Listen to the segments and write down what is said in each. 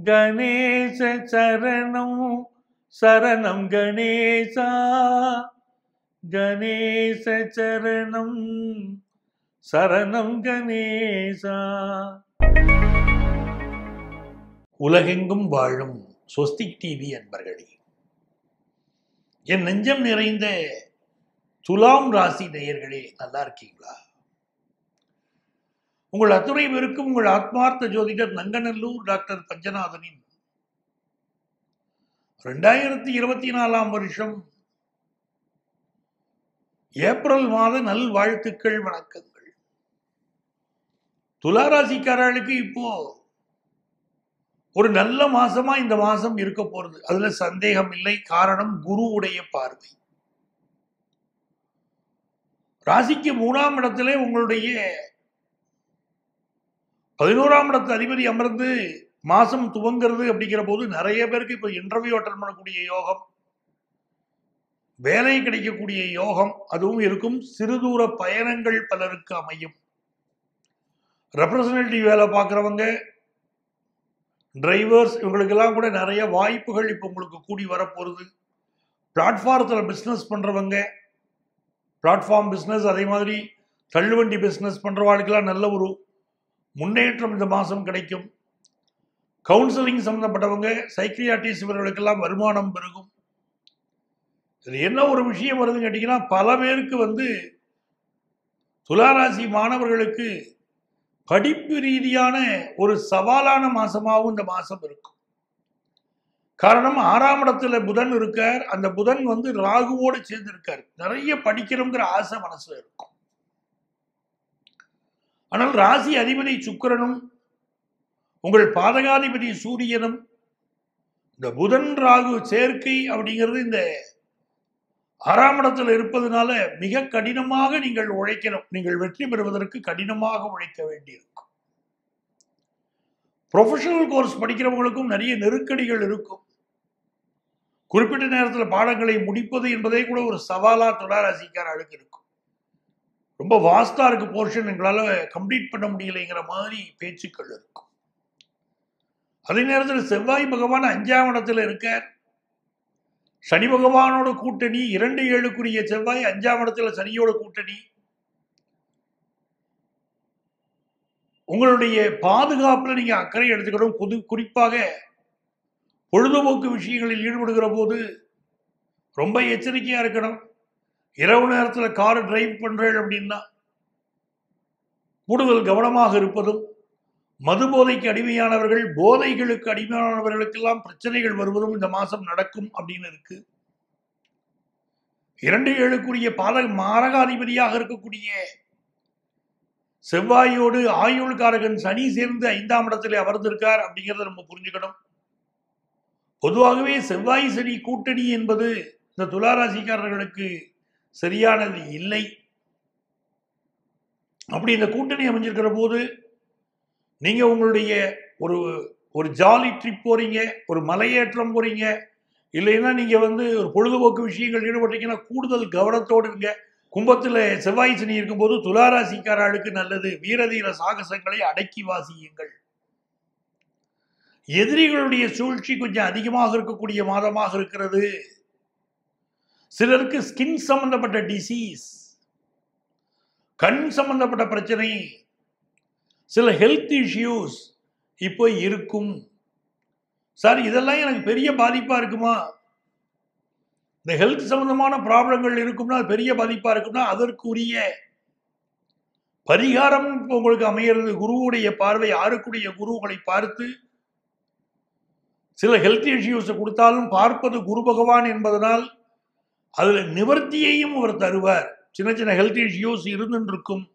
கணேச சரணம் சரணம் கணேசா கணேச சரணம் சரணம் கணேசா உலகெங்கும் வாழும் சொஸ்திக் டிவி அன்பர்களே என் நெஞ்சம் நிறைந்த துலாம் ராசி நேயர்களே நல்லா இருக்கீங்களா உங்கள் அத்துணை பேருக்கும் உங்கள் ஆத்மார்த்த ஜோதிடர் நங்கநல்லூர் டாக்டர் பஞ்சநாதனின் ரெண்டாயிரத்தி இருபத்தி நாலாம் வருஷம் ஏப்ரல் மாத நல் வாழ்த்துக்கள் வணக்கங்கள் துளாராசிக்காரர்களுக்கு இப்போ ஒரு நல்ல மாசமா இந்த மாசம் இருக்க போறது அதுல சந்தேகம் இல்லை காரணம் குருவுடைய பார்வை ராசிக்கு மூணாம் இடத்திலே உங்களுடைய பதினோராம் இடத்து அதிபதி அமர்ந்து மாசம் துவங்கிறது அப்படிங்கிற போது நிறைய பேருக்கு இப்போ இன்டர்வியூ அட்டன் பண்ணக்கூடிய யோகம் வேலை கிடைக்கக்கூடிய யோகம் அதுவும் இருக்கும் சிறுதூர பயணங்கள் பலருக்கு அமையும் ரெப்ரசன்டேட்டிவ் வேலை பார்க்குறவங்க டிரைவர்ஸ் இவங்களுக்கெல்லாம் கூட நிறைய வாய்ப்புகள் இப்போ உங்களுக்கு கூடி வரப்போகுது பிளாட்ஃபாரத்தில் பிஸ்னஸ் பண்ணுறவங்க பிளாட்ஃபார்ம் பிஸ்னஸ் அதே மாதிரி தள்ளுவண்டி பிஸ்னஸ் பண்ணுறவாளுக்கெல்லாம் நல்ல ஒரு முன்னேற்றம் இந்த மாதம் கிடைக்கும் கவுன்சிலிங் சம்மந்தப்பட்டவங்க சைக்கியாட்டிஸ்ட் இவர்களுக்கெல்லாம் வருமானம் பெருகும் இது என்ன ஒரு விஷயம் வருதுன்னு கேட்டிங்கன்னா பல பேருக்கு வந்து துளாராசி மாணவர்களுக்கு படிப்பு ரீதியான ஒரு சவாலான மாசமாகவும் இந்த மாசம் இருக்கும் காரணம் ஆறாம் இடத்துல புதன் இருக்கார் அந்த புதன் வந்து ராகுவோடு சேர்ந்து இருக்கார் நிறைய படிக்கணுங்கிற ஆசை மனசுல இருக்கும் ஆனால் ராசி அதிபதி சுக்கிரனும் உங்கள் பாதகாதிபதி சூரியனும் இந்த புதன் ராகு சேர்க்கை அப்படிங்கிறது இந்த ஆறாம் இடத்துல இருப்பதனால மிக கடினமாக நீங்கள் உழைக்கணும் நீங்கள் வெற்றி பெறுவதற்கு கடினமாக உழைக்க வேண்டியிருக்கும் ப்ரொஃபஷனல் கோர்ஸ் படிக்கிறவங்களுக்கும் நிறைய நெருக்கடிகள் இருக்கும் குறிப்பிட்ட நேரத்தில் பாடங்களை முடிப்பது என்பதே கூட ஒரு சவாலா துளாராசிக்கார ஆளுக்கு இருக்கும் ரொம்ப வாஸ்டா இருக்கு போர்ஷன் எங்களால் கம்ப்ளீட் பண்ண முடியலைங்கிற மாதிரி பேச்சுக்கள் இருக்கும் அதே நேரத்தில் செவ்வாய் பகவான் அஞ்சாம் இடத்துல இருக்கார் சனி பகவானோட கூட்டணி இரண்டு ஏழுக்குரிய செவ்வாய் அஞ்சாம் இடத்துல சனியோட கூட்டணி உங்களுடைய பாதுகாப்புல நீங்க அக்கறை எடுத்துக்கணும் பொது குறிப்பாக பொழுதுபோக்கு விஷயங்களில் ஈடுபடுகிற போது ரொம்ப எச்சரிக்கையா இருக்கணும் இரவு நேரத்தில் கார் டிரைவ் பண்றேன் அப்படின்னா கூடுதல் கவனமாக இருப்பதும் மது போதைக்கு அடிமையானவர்கள் போதைகளுக்கு அடிமையானவர்களுக்கெல்லாம் பிரச்சனைகள் வருவதும் இந்த மாசம் நடக்கும் அப்படின்னு இருக்கு இரண்டு ஏழுக்குரிய பாத மாரகாதிபதியாக இருக்கக்கூடிய செவ்வாயோடு ஆயுள்காரகன் சனி சேர்ந்து ஐந்தாம் இடத்துல அமர்ந்திருக்கார் அப்படிங்கிறத நம்ம புரிஞ்சுக்கணும் பொதுவாகவே செவ்வாய் சனி கூட்டணி என்பது இந்த துளாராசிக்காரர்களுக்கு சரியானது இல்லை அப்படி இந்த கூட்டணி அமைஞ்சிருக்கிற போது நீங்க உங்களுடைய ஒரு ஒரு ஜாலி ட்ரிப் போறீங்க ஒரு மலையேற்றம் போறீங்க இல்லைன்னா நீங்க வந்து ஒரு பொழுதுபோக்கு விஷயங்கள் ஈடுபட்டீங்கன்னா கூடுதல் கவனத்தோடு இருங்க கும்பத்துல செவ்வாய் சனி இருக்கும்போது துளாராசிக்காரர்களுக்கு நல்லது வீரதீர சாகசங்களை அடக்கி வாசியுங்கள் எதிரிகளுடைய சூழ்ச்சி கொஞ்சம் அதிகமாக இருக்கக்கூடிய மாதமாக இருக்கிறது சிலருக்கு ஸ்கின் சம்பந்தப்பட்ட டிசீஸ் கண் சம்பந்தப்பட்ட பிரச்சனை சில ஹெல்த் இஷ்யூஸ் இப்போ இருக்கும் சார் இதெல்லாம் எனக்கு பெரிய பாதிப்பா இருக்குமா இந்த ஹெல்த் சம்பந்தமான ப்ராப்ளங்கள் இருக்கும்னா அது பெரிய பாதிப்பா இருக்கும்னா அதற்குரிய பரிகாரம் இப்போ உங்களுக்கு அமைகிறது குருவுடைய பார்வை ஆறுக்குடைய குருவுகளை பார்த்து சில ஹெல்த் இஷ்யூஸை கொடுத்தாலும் பார்ப்பது குரு பகவான் என்பதனால் அதுல நிவர்த்தியையும் அவர் தருவார் சின்ன சின்ன ஹெல்த் இஷ்யூஸ் இருந்துருக்கும்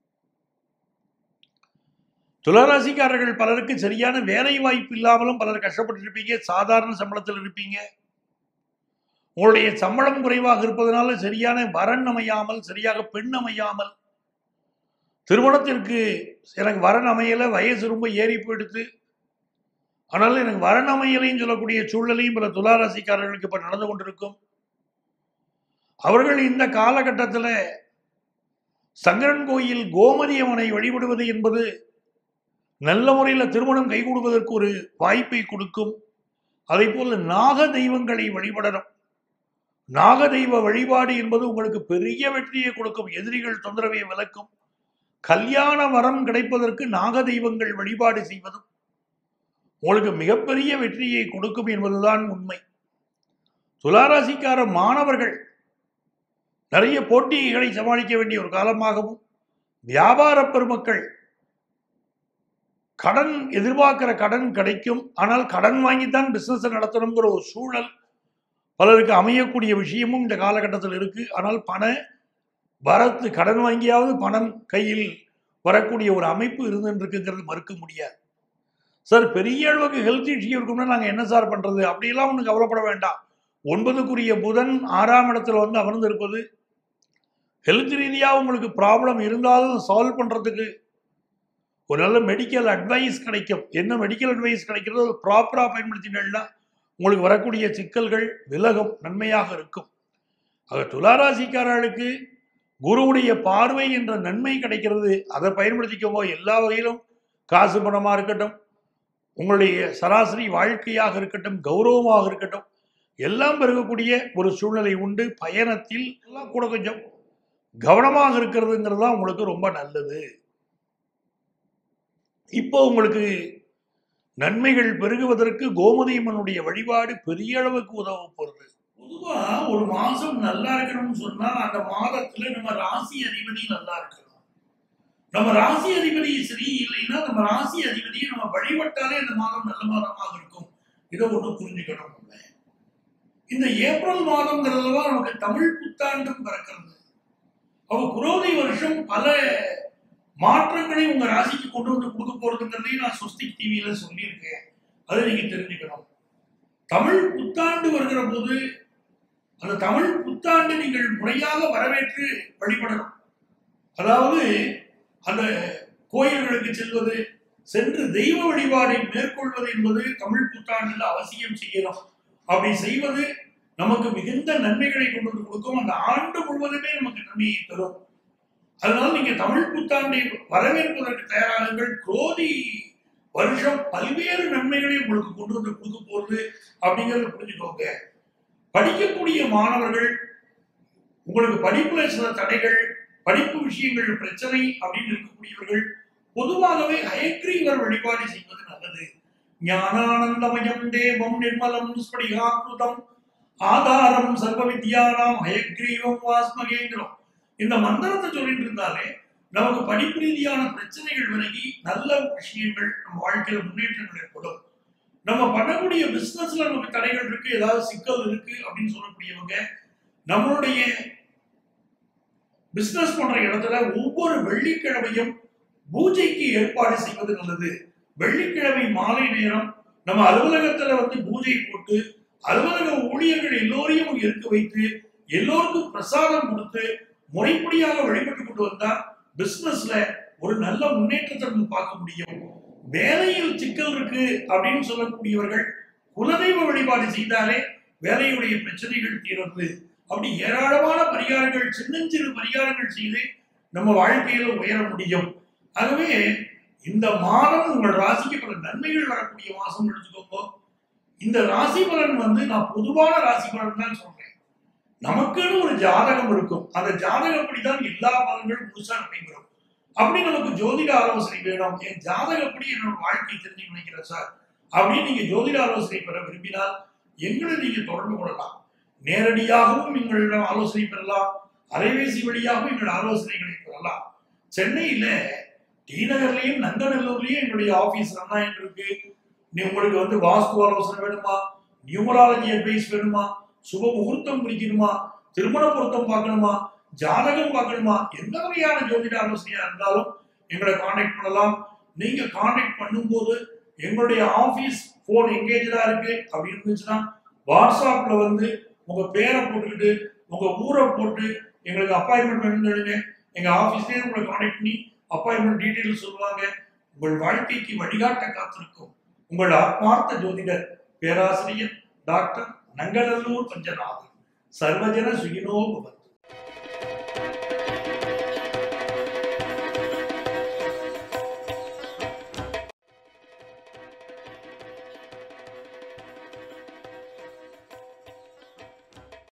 துளாராசிக்காரர்கள் பலருக்கு சரியான வேலை வாய்ப்பு இல்லாமலும் பலர் கஷ்டப்பட்டு இருப்பீங்க சாதாரண சம்பளத்தில் இருப்பீங்க உங்களுடைய சம்பளம் குறைவாக இருப்பதனால சரியான வரன் அமையாமல் சரியாக பெண் அமையாமல் திருமணத்திற்கு எனக்கு வரன் அமையல வயசு ரொம்ப ஏறி போயிடுத்து ஆனால் எனக்கு வரன் அமையலைன்னு சொல்லக்கூடிய சூழ்நிலையும் பல துளாராசிக்காரர்களுக்கு இப்ப நடந்து கொண்டிருக்கும் அவர்கள் இந்த காலகட்டத்தில் சங்கரன் கோயில் கோமதி அம்மனை வழிபடுவது என்பது நல்ல முறையில் திருமணம் கைகூடுவதற்கு ஒரு வாய்ப்பை கொடுக்கும் அதே போல நாக தெய்வங்களை வழிபடணும் நாக தெய்வ வழிபாடு என்பது உங்களுக்கு பெரிய வெற்றியை கொடுக்கும் எதிரிகள் தொந்தரவை விலக்கும் கல்யாண வரம் கிடைப்பதற்கு நாக தெய்வங்கள் வழிபாடு செய்வதும் உங்களுக்கு மிகப்பெரிய வெற்றியை கொடுக்கும் என்பதுதான் உண்மை துளாராசிக்கார மாணவர்கள் நிறைய போட்டிகளை சமாளிக்க வேண்டிய ஒரு காலமாகவும் வியாபார பெருமக்கள் கடன் எதிர்பார்க்கிற கடன் கிடைக்கும் ஆனால் கடன் வாங்கித்தான் பிசினஸ் நடத்தணுங்கிற ஒரு சூழல் பலருக்கு அமையக்கூடிய விஷயமும் இந்த காலகட்டத்தில் இருக்கு ஆனால் பண வரத்து கடன் வாங்கியாவது பணம் கையில் வரக்கூடிய ஒரு அமைப்பு இருந்துருக்குங்கிறது மறுக்க முடியாது சார் பெரிய அளவுக்கு ஹெல்த் இஷ்யூ இருக்கும்னா நாங்கள் என்ன சார் பண்ணுறது அப்படியெல்லாம் ஒன்றும் கவலைப்பட வேண்டாம் ஒன்பதுக்குரிய புதன் ஆறாம் இடத்துல வந்து அமர்ந்திருப்பது ஹெல்த் ரீதியாக உங்களுக்கு ப்ராப்ளம் இருந்தாலும் சால்வ் பண்ணுறதுக்கு ஒரு நல்ல மெடிக்கல் அட்வைஸ் கிடைக்கும் என்ன மெடிக்கல் அட்வைஸ் கிடைக்கிறதோ அது ப்ராப்பராக பயன்படுத்தினீங்கன்னா உங்களுக்கு வரக்கூடிய சிக்கல்கள் விலகும் நன்மையாக இருக்கும் ஆக துளாராசிக்காரர்களுக்கு குருவுடைய பார்வை என்ற நன்மை கிடைக்கிறது அதை பயன்படுத்திக்கோங்க எல்லா வகையிலும் காசு பணமாக இருக்கட்டும் உங்களுடைய சராசரி வாழ்க்கையாக இருக்கட்டும் கௌரவமாக இருக்கட்டும் எல்லாம் பெருகக்கூடிய ஒரு சூழ்நிலை உண்டு பயணத்தில் எல்லாம் கூட கொஞ்சம் கவனமாக இருக்கிறதுங்கிறது தான் உங்களுக்கு ரொம்ப நல்லது இப்போ உங்களுக்கு நன்மைகள் பெருகுவதற்கு கோமதியம்மனுடைய வழிபாடு பெரிய அளவுக்கு உதவ போறது பொதுவா ஒரு மாசம் நல்லா இருக்கணும்னு சொன்னா அந்த மாதத்துல நம்ம ராசி அதிபதி நல்லா இருக்கணும் நம்ம ராசி அதிபதி சரி இல்லைன்னா நம்ம ராசி அதிபதியை நம்ம வழிபட்டாலே அந்த மாதம் நல்ல மாதமாக இருக்கும் இதை ஒண்ணு புரிஞ்சுக்கணும் நம்ம இந்த ஏப்ரல் மாதங்கிறதுலாம் நமக்கு தமிழ் புத்தாண்டும் பிறக்கிறது அவ குரோதி வருஷம் பல மாற்றங்களை உங்க ராசிக்கு கொண்டு வந்து கொடுக்க போறதுங்கிறதையும் நான் சொஸ்திக் டிவியில சொல்லியிருக்கேன் அதை நீங்க தெரிஞ்சுக்கணும் தமிழ் புத்தாண்டு வருகிற போது அந்த தமிழ் புத்தாண்டு நீங்கள் முறையாக வரவேற்று வழிபடணும் அதாவது அந்த கோயில்களுக்கு செல்வது சென்று தெய்வ வழிபாடை மேற்கொள்வது என்பது தமிழ் புத்தாண்டில் அவசியம் செய்யணும் அப்படி செய்வது நமக்கு மிகுந்த நன்மைகளை கொண்டு வந்து கொடுக்கும் அந்த ஆண்டு முழுவதுமே நமக்கு நன்மையை தரும் அதனால நீங்க தமிழ் புத்தாண்டை வரவேற்பதற்கு தயாராகுங்கள் குரோதி வருஷம் பல்வேறு நன்மைகளை உங்களுக்கு கொண்டு வந்து கொடுக்க போறது அப்படிங்கறத புரிஞ்சுக்கோங்க படிக்கக்கூடிய மாணவர்கள் உங்களுக்கு படிப்புல சில தடைகள் படிப்பு விஷயங்கள் பிரச்சனை அப்படின்னு இருக்கக்கூடியவர்கள் பொதுவாகவே ஹயக்ரீவர் வழிபாடு செய்வது நல்லது ஞானானந்தமயம் தேவம் நிர்மலம் ஸ்படிகாக்கிருதம் ஆதாரம் சர்வ வித்யானாம் ஹயக்ரீவம் வாஸ்மகேங்கிறோம் இந்த மந்திரத்தை சொல்லிட்டு இருந்தாலே நமக்கு படிப்பு ரீதியான பிரச்சனைகள் விலகி நல்ல விஷயங்கள் நம்ம வாழ்க்கையில முன்னேற்றங்கள் ஏற்படும் நம்ம பண்ணக்கூடிய பிசினஸ்ல நமக்கு தடைகள் இருக்கு ஏதாவது சிக்கல் இருக்கு அப்படின்னு சொல்லக்கூடியவங்க நம்மளுடைய பிசினஸ் பண்ற இடத்துல ஒவ்வொரு வெள்ளிக்கிழமையும் பூஜைக்கு ஏற்பாடு செய்வது நல்லது வெள்ளிக்கிழமை மாலை நேரம் நம்ம அலுவலகத்துல வந்து பூஜை போட்டு அலுவலக ஊழியர்கள் எல்லோரையும் இருக்க வைத்து எல்லோருக்கும் பிரசாதம் கொடுத்து முறைப்படியாக வழிபட்டு கொண்டு வந்தா பிசினஸ்ல ஒரு நல்ல முன்னேற்றத்தை நம்ம பார்க்க முடியும் வேலையில் சிக்கல் இருக்கு அப்படின்னு சொல்லக்கூடியவர்கள் குலதெய்வ வழிபாடு செய்தாலே வேலையுடைய பிரச்சனைகள் தீர்றது அப்படி ஏராளமான பரிகாரங்கள் சின்னஞ்சிறு பரிகாரங்கள் செய்து நம்ம வாழ்க்கையில உயர முடியும் ஆகவே இந்த மாதம் உங்கள் ராசிக்கு பல நன்மைகள் வரக்கூடிய மாசம் எடுத்துக்கோங்க இந்த ராசி பலன் வந்து நான் பொதுவான ராசி பலன் தான் சொல்றேன் நமக்குன்னு ஒரு ஜாதகம் இருக்கும் அந்த ஜாதகப்படி தான் எல்லா பலன்களும் முழுசா நடைபெறும் அப்படி நமக்கு ஜோதிட ஆலோசனை வேணும் என் ஜாதகப்படி என்னோட வாழ்க்கை தெரிஞ்சு நினைக்கிறேன் சார் அப்படின்னு நீங்க ஜோதிட ஆலோசனை பெற விரும்பினால் எங்களை நீங்க தொடர்பு கொள்ளலாம் நேரடியாகவும் எங்களிடம் ஆலோசனை பெறலாம் அலைபேசி வழியாகவும் எங்கள் ஆலோசனைகளை பெறலாம் சென்னையில டி நகர்லயும் நங்கநல்லூர்லயும் எங்களுடைய ஆபீஸ் ரன் ஆயிட்டு இருக்கு நீ உங்களுக்கு வந்து வாஸ்து ஆலோசனை வேணுமா நியூமராலஜி அட்வைஸ் வேணுமா சுப முகூர்த்தம் குறிக்கணுமா திருமண பொருத்தம் பார்க்கணுமா ஜாதகம் பார்க்கணுமா எந்த வகையான ஜோதிட ஆலோசனையா இருந்தாலும் எங்களை காண்டாக்ட் பண்ணலாம் நீங்க காண்டாக்ட் பண்ணும்போது எங்களுடைய ஆபீஸ் போன் எங்கேஜா இருக்கு அப்படி இருந்துச்சுன்னா வாட்ஸ்அப்ல வந்து உங்க பேரை போட்டுக்கிட்டு உங்க ஊரை போட்டு எங்களுக்கு அப்பாயின்மெண்ட் வேணுங்க எங்க ஆபீஸ்லயே உங்களை காண்டாக்ட் பண்ணி அப்பாயின்மெண்ட் டீட்டெயில் சொல்லுவாங்க உங்கள் வாழ்க்கைக்கு வழிகாட்ட காத்திருக்கும் உங்கள் ஆத்மார்த்த ஜோதிடர் பேராசிரியர் டாக்டர் நங்கநல்லூர் பஞ்சநாதன் சர்வஜன சுகினோ பவந்து